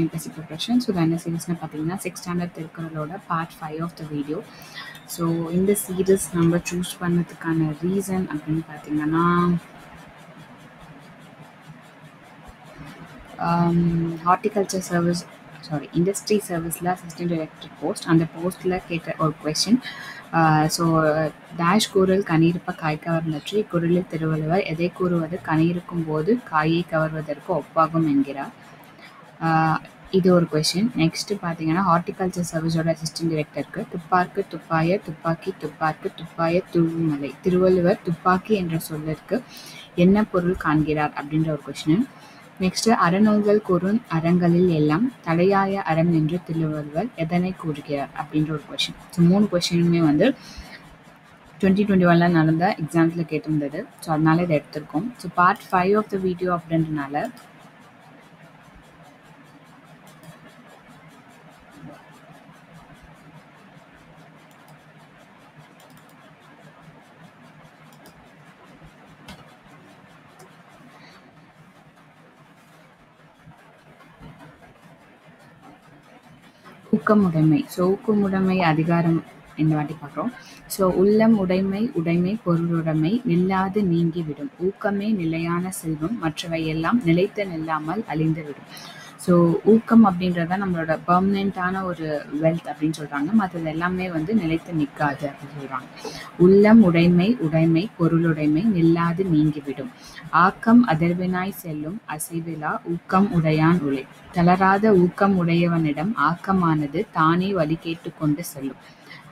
LBC preparation so இது என்ன சீரீஸ்னு பார்த்தீங்கன்னா சிக்ஸ் ஸ்டாண்டர்ட் திருக்குறளோட part five of the video so இந்த சீரீஸ் நம்ம சூஸ் பண்ணதுக்கான ரீசன் அப்படின்னு பார்த்தீங்கன்னா ஹார்டிகல்ச்சர் சர்வீஸ் சாரி இண்டஸ்ட்ரி சர்வீஸில் அசிஸ்டன்ட் டைரக்டர் போஸ்ட் அந்த போஸ்ட்டில் கேட்ட ஒரு கொஷின் ஸோ டேஷ் குரல் கனியிருப்ப காய் கவர்ந்தற்று இக்குறளில் திருவள்ளுவர் எதை கூறுவது கனியிருக்கும் போது காயை கவர்வதற்கு ஒப்பாகும் என்கிறார் இது ஒரு கொஷின் நெக்ஸ்ட் பார்த்தீங்கன்னா ஹார்டிகல்ச்சர் சர்வீஸோட அசிஸ்டன்ட் டைரக்டருக்கு துப்பாக்கு துப்பாய துப்பாக்கி துப்பாக்கு துப்பாய தூவுமலை திருவள்ளுவர் துப்பாக்கி என்ற சொல்லிற்கு என்ன பொருள் காண்கிறார் அப்படின்ற ஒரு கொஷின் நெக்ஸ்ட் அறநூல்கள் கூறும் அறங்களில் எல்லாம் தலையாய அறம் என்று திருவள்ளுவர் எதனை கூறுகிறார் அப்படின்ற ஒரு கொஷின் ஸோ மூணு கொஷினுமே வந்து டுவெண்ட்டி டுவெண்ட்டி ஒனில் நடந்த எக்ஸாம்ஸில் கேட்டிருந்தது ஸோ அதனால இதை எடுத்திருக்கோம் so part five of the video அப்படின்றனால ஊக்கமுடைமை ஸோ ஊக்கமுடைமை அதிகாரம் இந்த வாட்டி பார்க்குறோம் ஸோ உள்ளம் உடைமை உடைமை பொருளுடைமை நில்லாது நீங்கிவிடும் ஊக்கமே நிலையான செல்வம் மற்றவை எல்லாம் நிலைத்து நில்லாமல் அழிந்துவிடும் ஸோ ஊக்கம் அப்படின்றத நம்மளோட பர்மனெண்ட்டான ஒரு வெல்த் அப்படின்னு சொல்கிறாங்க மற்றது எல்லாமே வந்து நிலைத்து நிற்காது அப்படின்னு சொல்கிறாங்க உள்ளம் உடைமை உடைமை பொருளுடைமை நில்லாது நீங்கிவிடும் ஆக்கம் அதர்வினாய் செல்லும் அசைவிலா ஊக்கம் உடையான் உலை தளராத ஊக்கம் உடையவனிடம் ஆக்கமானது தானே வழி கேட்டுக்கொண்டு செல்லும்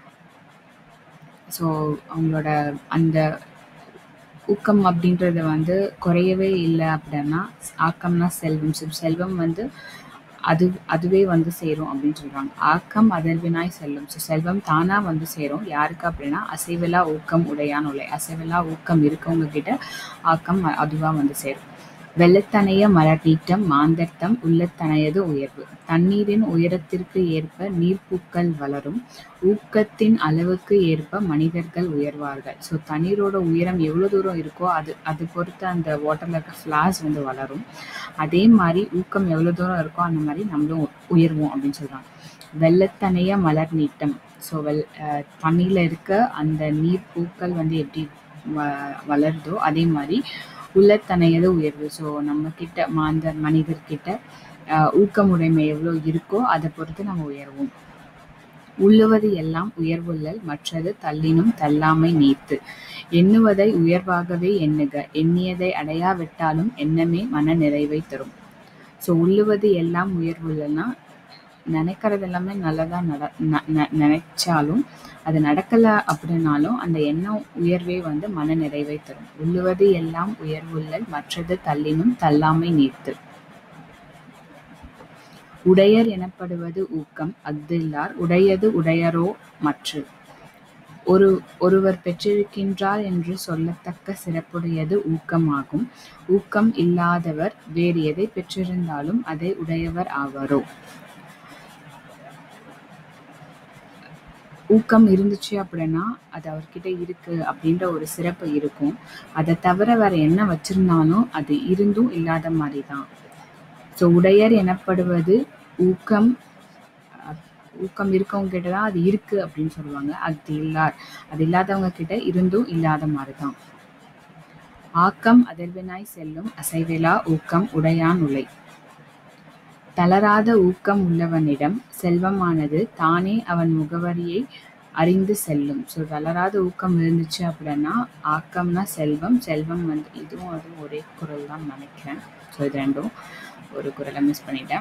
ஸோ அவங்களோட அந்த ஊக்கம் அப்படின்றது வந்து குறையவே இல்லை அப்படின்னா ஆக்கம்னா செல்வம் ஸோ செல்வம் வந்து அது அதுவே வந்து சேரும் அப்படின்னு சொல்கிறாங்க ஆக்கம் அதர்வினாய் செல்லும் ஸோ செல்வம் தானாக வந்து சேரும் யாருக்கு அப்படின்னா அசைவிலா ஊக்கம் உடையான் உலை அசைவிலா ஊக்கம் இருக்கவங்க கிட்ட ஆக்கம் அதுவாக வந்து சேரும் வெள்ளத்தனைய மலர்நீட்டம் மாந்தர்த்தம் உள்ளத்தனையது உயர்வு தண்ணீரின் உயரத்திற்கு ஏற்ப நீர்ப்பூக்கள் வளரும் ஊக்கத்தின் அளவுக்கு ஏற்ப மனிதர்கள் உயர்வார்கள் ஸோ தண்ணீரோட உயரம் எவ்வளோ தூரம் இருக்கோ அது அது பொறுத்து அந்த வாட்டரில் இருக்க ஃப்ளாஸ் வந்து வளரும் அதே மாதிரி ஊக்கம் எவ்வளோ தூரம் இருக்கோ அந்த மாதிரி நம்மளும் உயர்வோம் அப்படின்னு சொல்கிறாங்க வெள்ளத்தனைய மலர் நீட்டம் ஸோ வெள் தண்ணியில் இருக்க அந்த நீர் பூக்கள் வந்து எப்படி வ வளருதோ அதே மாதிரி உள்ளத்தனையது உயர்வு ஸோ நம்ம கிட்ட மாந்தர் மனிதர்கிட்ட ஊக்கமுடைமை எவ்வளோ இருக்கோ அதை பொறுத்து நம்ம உயர்வோம் உள்ளுவது எல்லாம் உயர்வுள்ளல் மற்றது தள்ளினும் தள்ளாமை நீத்து எண்ணுவதை உயர்வாகவே எண்ணுக எண்ணியதை அடையாவிட்டாலும் எண்ணமே மன நிறைவை தரும் ஸோ உள்ளுவது எல்லாம் உயர்வுள்ளல்னா நினைக்கிறது எல்லாமே நல்லதாக நட நினைச்சாலும் அது நடக்கலை அப்படின்னாலும் அந்த எண்ணம் உயர்வே வந்து மன நிறைவை தரும் உள்ளுவது எல்லாம் உயர்வுள்ளல் மற்றது தள்ளினும் தள்ளாமை நீர்த்து உடையர் எனப்படுவது ஊக்கம் அஃதில்லார் உடையது உடையரோ மற்று ஒரு ஒருவர் பெற்றிருக்கின்றார் என்று சொல்லத்தக்க சிறப்புடையது ஊக்கமாகும் ஊக்கம் இல்லாதவர் வேறு எதை பெற்றிருந்தாலும் அதை உடையவர் ஆவாரோ ஊக்கம் இருந்துச்சு அப்படின்னா அது அவர்கிட்ட இருக்கு அப்படின்ற ஒரு சிறப்பு இருக்கும் அதை தவிர வேற என்ன வச்சிருந்தாலும் அது இருந்தும் இல்லாத மாதிரி தான் ஸோ உடையர் எனப்படுவது ஊக்கம் ஊக்கம் இருக்கவங்க கிட்ட தான் அது இருக்கு அப்படின்னு சொல்லுவாங்க அது இல்லார் அது இல்லாதவங்க கிட்ட இருந்தும் இல்லாத மாதிரி தான் ஆக்கம் அதிர்வினாய் செல்லும் அசைவிலா ஊக்கம் உடையான் உலை தளராத ஊக்கம் உள்ளவனிடம் செல்வமானது தானே அவன் முகவரியை அறிந்து செல்லும் ஸோ தளராத ஊக்கம் இருந்துச்சு அப்படின்னா ஆக்கம்னா செல்வம் செல்வம் வந்து இதுவும் அதுவும் ஒரே குரல் தான் நினைக்கிறேன் ஸோ இது ரெண்டும் ஒரு குரலை மிஸ் பண்ணிட்டேன்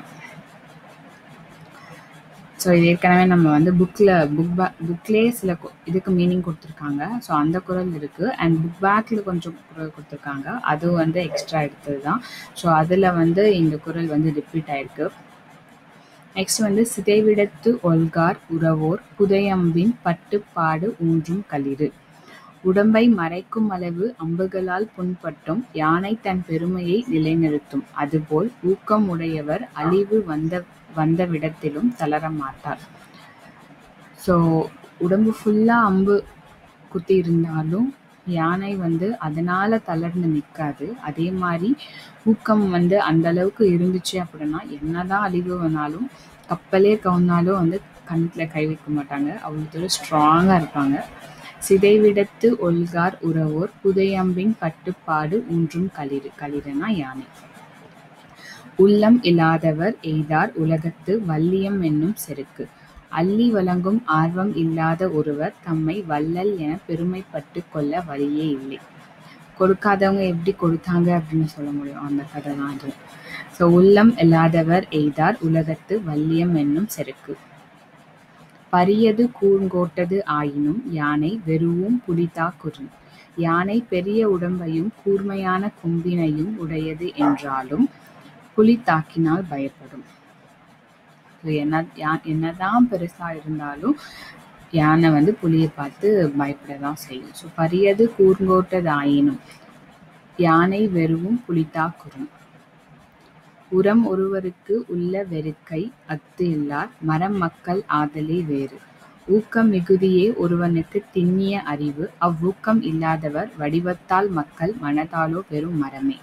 ஸோ இது ஏற்கனவே நம்ம வந்து புக்கில் புக் பே புக்லேயே சில இதுக்கு மீனிங் கொடுத்துருக்காங்க ஸோ அந்த குரல் இருக்குது அண்ட் புக் பேக்கில் கொஞ்சம் குரல் கொடுத்துருக்காங்க அதுவும் வந்து எக்ஸ்ட்ரா எடுத்தது தான் ஸோ அதில் வந்து இந்த குரல் வந்து ரிப்பீட் ஆயிருக்கு நெக்ஸ்ட் வந்து சிதைவிடத்து ஒல்கார் உறவோர் புதையம்பின் பட்டுப்பாடு ஊன்றும் களிறு உடம்பை மறைக்கும் அளவு அம்புகளால் புண்பட்டும் யானை தன் பெருமையை நிலைநிறுத்தும் அதுபோல் ஊக்கம் உடையவர் அழிவு வந்த வந்த விடத்திலும் தளர மாட்டார் ஸோ உடம்பு ஃபுல்லாக அம்பு குத்தி இருந்தாலும் யானை வந்து அதனால தளர்ந்து நிக்காது. அதே மாரி ஊக்கம் வந்து அந்த அளவுக்கு இருந்துச்சு அப்படின்னா, என்னதான் அழிவு வந்தாலும், கப்பலே கவுந்தாலும் வந்து கன்னத்துல கை வைக்க மாட்டாங்க. அவ்வளோ தூரம் ஸ்ட்ராங்கா இருப்பாங்க. "சிதைவிடத்து ஒல்கார் உரவோர் புதையம்பின் கட்டுப்பாடு ஊன்றும் களிறு" களிறுனா யானை. "உள்ளம் இலாதவர் எய்தார் உலகத்து வல்லியம் என்னும் செருக்கு" அள்ளி வழங்கும் ஆர்வம் இல்லாத ஒருவர் தம்மை வள்ளல் எனப் பெருமைப்பட்டுக் கொள்ள வழியே இல்லை. கொடுக்காதவங்க எப்படி கொடுத்தாங்க அப்படின்னு சொல்ல முடியும். அந்த கதை தான் இது. ஸோ "உள்ளம் இல்லாதவர் எய்தார் உலகத்து வல்லியம் என்னும் செருக்கு" பரியது கூர்ங்கோட்டது ஆயினும் யானை வெரூஉம் புலிதா குறும். யானை பெரிய உடம்பையும் கூர்மையான கொம்பினையும் உடையது என்றாலும் புலி தாக்கினால் பயப்படும். ஸோ என்ன யா என்னதான் பெருசா இருந்தாலும் யானை வந்து புலிய பார்த்து பயப்பட தான் செய்யும். ஸோ "பரியது கூர்ங்கோட்டது ஆயினும் யானை வெரூஉம் புலிதா குறும்". "உரம் ஒருவருக்கு உள்ள வெறுக்கை அஃது இல்லார் மரம் மக்கள் ஆதலே வேறு". ஊக்கம் மிகுதியே ஒருவனுக்குத் திண்ணிய அறிவு அவ்வூக்கம் இல்லாதவர் வடிவத்தால் மக்கள் மனத்தாலோ வெறும் மரமே.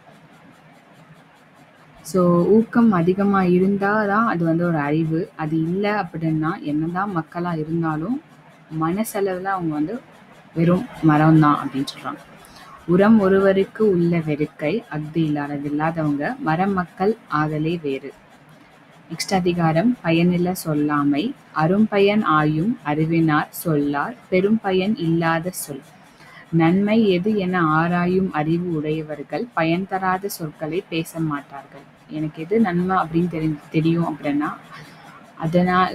ஸோ ஊக்கம் அதிகமா இருந்தா தான் அது வந்து ஒரு அறிவு. அது இல்ல அப்படின்னா, என்னதான் மக்களா இருந்தாலும் மனசளவுல அவங்க வந்து வெறும் மரம் தான் அப்படின்னு சொல்றாங்க. "உரம் ஒருவருக்கு உள்ள வெறுக்கை அஃது இல்லார்". அது இல்லாதவங்க மரம் மக்கள் ஆதலே வேறு. நெக்ஸ்ட் அதிகாரம் பயனில சொல்லாமை. அரும்பயன் ஆயும் அறிவினார் சொல்லார் பெரும்பயன் இல்லாத சொல். நன்மை எது என ஆராயும் அறிவு உடையவர்கள் பயன் தராத சொற்களைப் பேச மாட்டார்கள். எனக்கு எது நன்மை அப்படின்னு தெரி தெரியும் அப்படின்னா, அதனால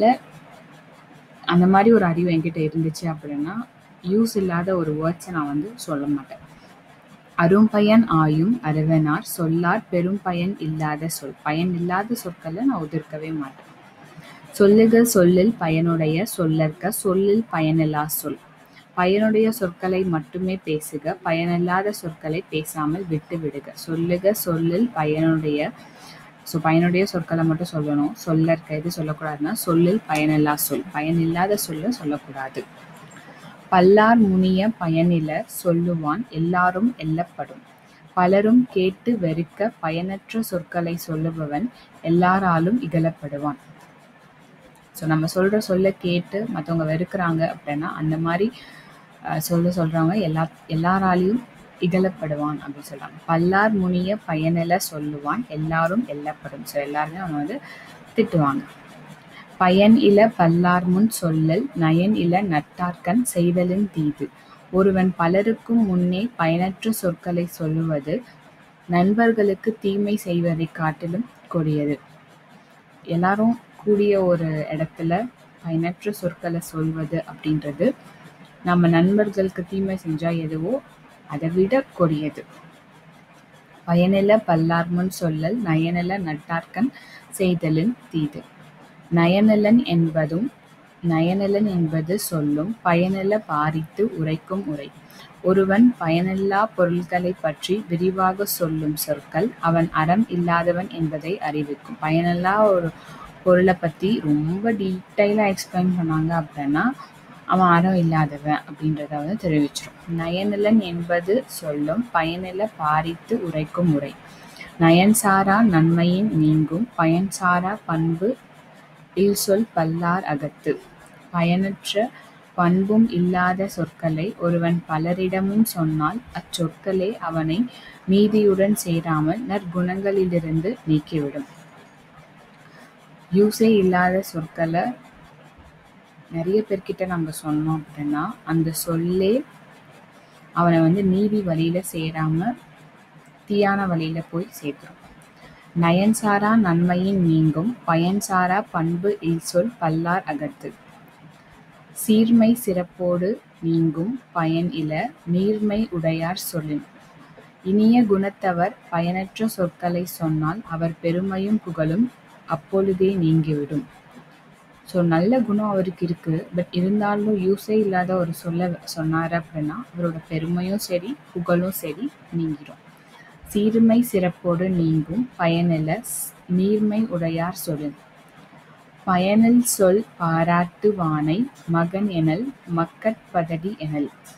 அந்த மாரி ஒரு அறிவு என்கிட்ட இருந்துச்சு அப்படின்னா, யூஸ் இல்லாத ஒரு வேர்ட்ஸ நான் வந்து சொல்ல மாட்டேன். "அரும்பயன் ஆயும் அறிவனார் சொல்லார் பெரும்பயன் இல்லாத சொல்". பயன் இல்லாத சொற்கள நான் உதிர்க்கவே மாட்டேன். "சொல்லுக சொல்லில் பயனுடைய சொல்லற்க சொல்லில் பயனிலாச் சொல்". பயனுடைய சொற்களை மட்டுமே பேசுக பயனில்லாத சொற்களைப் பேசாமல் விட்டு விடுக. "சொல்லுக சொல்லில் பயனுடைய" ஸோ பயனுடைய சொற்கள மட்டும் சொல்லணும். சொல்லற்க எது சொல்லக்கூடாதுன்னா, சொல்லில் பயனில்லாச் சொல். பயனில்லாத சொல்ல சொல்லக்கூடாது. "பல்லார் முனிய பயனில சொல்லுவான் எல்லாரும் எள்ளப்படும்". பலரும் கேட்டு வெறுக்க பயனற்ற சொற்களைச் சொல்லுபவன் எல்லாராலும் இகழப்படுவான். ஸோ நம்ம சொல்ற சொல்ல கேட்டு மத்தவங்க வெறுக்குறாங்க அப்படின்னா, அந்த மாரி அ சொல்ல சொல்றவங்க எல்லா எல்லாராலயும் இகழப்படுவான் அப்படின்னு சொல்றாங்க. "பல்லார் முனிய பயனில சொல்லுவான் எல்லாரும் எள்ளப்படும்". ஸோ எல்லாருமே அவன வந்து திட்டுவாங்க. "பயன் இல பல்லார்முன் சொல்லல் நயன் இல நட்டார்கண் செய்தலின் தீது". ஒருவன் பலருக்கும் முன்னே பயனற்ற சொற்களைச் சொல்லுவது நண்பர்களுக்குத் தீமை செய்வதைக் காட்டிலும் கொடியது. எல்லாரும் கூடிய ஒரு இடத்துல பயனற்ற சொற்கள சொல்வது அப்படின்றது, நம்ம நண்பர்களுக்கு தீமை செஞ்சா எதுவோ அத விட கொடியது. "பயனில பல்லார்முன் சொல்லல் நயனில நட்டார்கண் செய்தலின் தீது". நயனிலன் என்பதும் நயனிலன் என்பது சொல்லும் பயனில பாரித்து உரைக்கும் உரை. ஒருவன் பயனில்லாப் பொருள்களைப் பற்றி விரிவாகச் சொல்லும் சொற்கள் அவன் அறம் இல்லாதவன் என்பதை அறிவிக்கும். பயனில்லா ஒரு பொருள பத்தி ரொம்ப டீட்டெயிலா எக்ஸ்பிளைன் பண்ணாங்க அப்படின்னா, அவன் அறம் இல்லாதவன் அப்படின்றத வந்து தெரிவிச்சிரும். நயனிலன் என்பது சொல்லும் பயனில பாரித்து உரைக்கும் உரை. நயன் சாரா நன்மையின் நீங்கும் பயன் சாராப் பண்பு இல்சொல் பல்லார் அகத்து. பயனற்ற பண்பும் இல்லாத சொற்களை ஒருவன் பலரிடமும் சொன்னால் அச்சொற்களே அவனை நீதியுடன் சேராமல் நற்குணங்களிலிருந்து நீக்கிவிடும். யூஸே இல்லாத சொற்கள நெறைய பேர்கிட்ட நம்ம சொன்னோம் அப்படின்னா, அந்த சொல்லே அவன வந்து நீதி வழியில சேராம தீயான வழியில போய் சேர்த்துரும். நயன் சாரா நன்மையின் நீங்கும் பயன் சாராப் பண்பு இல்சொல் பல்லார் அகத்து. சீர்மை சிறப்போடு நீங்கும் பயன் இல நீர்மை உடையார் சொல்லின். இனிய குணத்தவர் பயனற்ற சொற்களைச் சொன்னால் அவர் பெருமையும் புகழும் அப்பொழுதே நீங்கிவிடும். ஸோ நல்ல குணம் அவருக்கு இருக்கு. பட் இருந்தாலும் யூஸே இல்லாத ஒரு சொல்ல சொன்னாரு அப்படின்னா, அவரோட பெருமையும் சரி, புகழும் சரி நீங்கிரும். சீர்மை சிறப்போடு நீங்கும் பயனில நீர்மை உடையார் சொல்லின். பயனில் சொல் பாராட்டு வானை மகன் எனல் மக்கட் பதடி எனல்.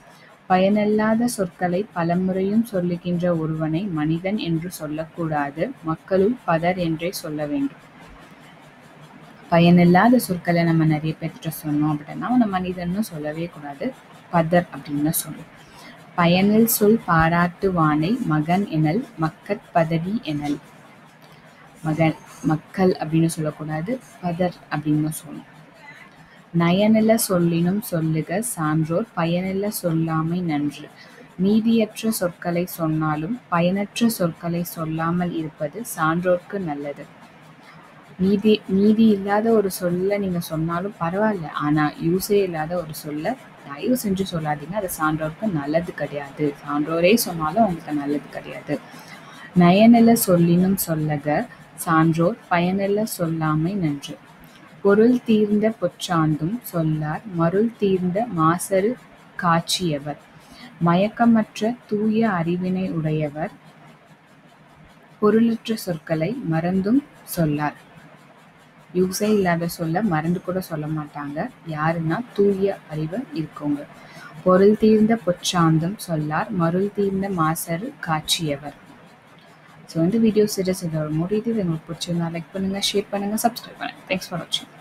பயனில்லாத சொற்களை பலமுறையும் சொல்லுகின்ற ஒருவனை மனிதன் என்று சொல்லக்கூடாது மக்களுள் பதர் என்றே சொல்ல வேண்டும் பயனில்லாத சொற்களை நம்ம நிறைய பேர்கிட்ட சொன்னோம் அப்படின்னா அவனை மனிதன்னு சொல்லவே கூடாது பதர் அப்படின்னு தான் சொல்லணும் பயனில் சொல் பாராட்டுவானை மகன் எனல் மக்கட் பதவி எனல் மகன் மக்கள் அப்படின்னு சொல்லக்கூடாது பதர் அப்படின்னு சொல்லணும் நயனில சொல்லினும் சொல்லுக சான்றோர் பயனில சொல்லாமை நன்று நீதியற்ற சொற்களை சொன்னாலும் பயனற்ற சொற்களை சொல்லாமல் இருப்பது சான்றோர்க்கு நல்லது நீதி நீதி இல்லாத ஒரு சொல்ல நீங்க சொன்னாலும் பரவாயில்ல ஆனா யூஸே இல்லாத ஒரு சொல்ல தயவு செஞ்சு சொல்லாதீங்க அது சான்றோருக்கு நல்லது கிடையாது சான்றோரே சொன்னாலும் அவங்களுக்கு நல்லது கிடையாது நயனில சொல்லினும் சொல்லக சான்றோர் பயனில சொல்லாமை நன்று பொருள் தீர்ந்த பொற்றாந்தும் சொல்லார் மருள் தீர்ந்த மாசரு காட்சியவர் மயக்கமற்ற தூய அறிவினை உடையவர் பொருளற்ற சொற்களை மறந்தும் சொல்லார் யூஸே இல்லாத சொல்ல மறந்து கூட சொல்ல மாட்டாங்க யாருன்னா தூய அறிவு இருக்கவங்க பொருள் தீர்ந்த பொற்றாந்தம் சொல்லார் மருள் தீர்ந்த மாசரு காட்சியவர் ஸோ இந்த வீடியோ சிறிது இதோட முடியுது இது உங்களுக்கு பிடிச்சிருந்தா லைக் பண்ணுங்கள் ஷேர் பண்ணுங்கள் சப்ஸ்கிரைப் பண்ணுங்கள் தேங்க்ஸ் ஃபார் வாட்சிங்